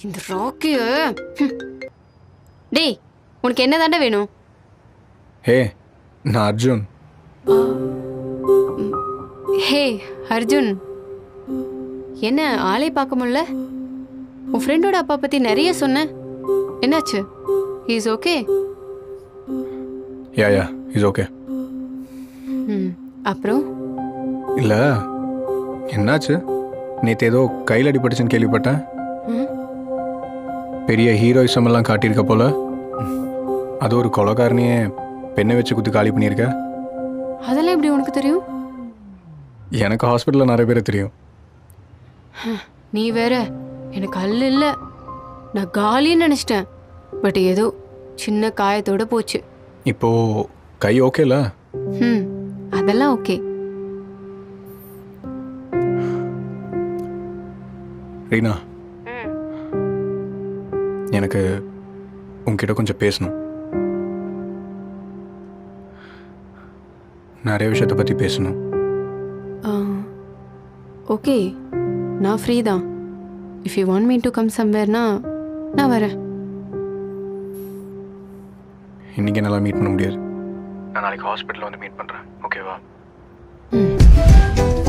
இந்த ராக்கிய ஹம். டேய் உனக்கு என்ன தாண்டா வேணும் ஹே நான் அர்ஜுன் ஹே அர்ஜுன் என்ன ஆளை பார்க்க முடியல உன் ஃப்ரெண்டோட அப்பா பத்தி நிறைய சொன்ன என்னாச்சு is okay yeah yeah is okay hmm அப்புறம் இல்லை என்னாச்சு நேற்று ஏதோ கையில் அடிபட்டுச்சுன்னு கேள்விப்பட்டேன் ம், பெரிய ஹீரோயிசம் எல்லாம் காட்டியிருக்க போல அது ஒரு கொலகாரனையே பெண்ணை வச்சு குத்தி காலி பண்ணியிருக்க அதெல்லாம் எப்படி உனக்கு தெரியும் எனக்கு ஹாஸ்பிட்டலில் நிறைய பேர் தெரியும் நீ வேற எனக்கு அல்ல இல்லை நான் காலின்னு நினச்சிட்டேன் பட் ஏதோ சின்ன காயத்தோட போச்சு இப்போது கை ஓகேல ம் அதெல்லாம் ஓகே ரீனா எனக்கு உன்கிட்ட கொஞ்சம் பேசணும் நிறைய விஷயத்தை பற்றி பேசணும் ஓகே நான் ஃப்ரீ தான் if you want me to come சம்வேர்னா நான் வரேன் இன்னைக்கு என்னால் மீட் பண்ண முடியாது நான் நாளைக்கு ஹாஸ்பிட்டலில் வந்து மீட் பண்ணுறேன் ஓகேவா ம்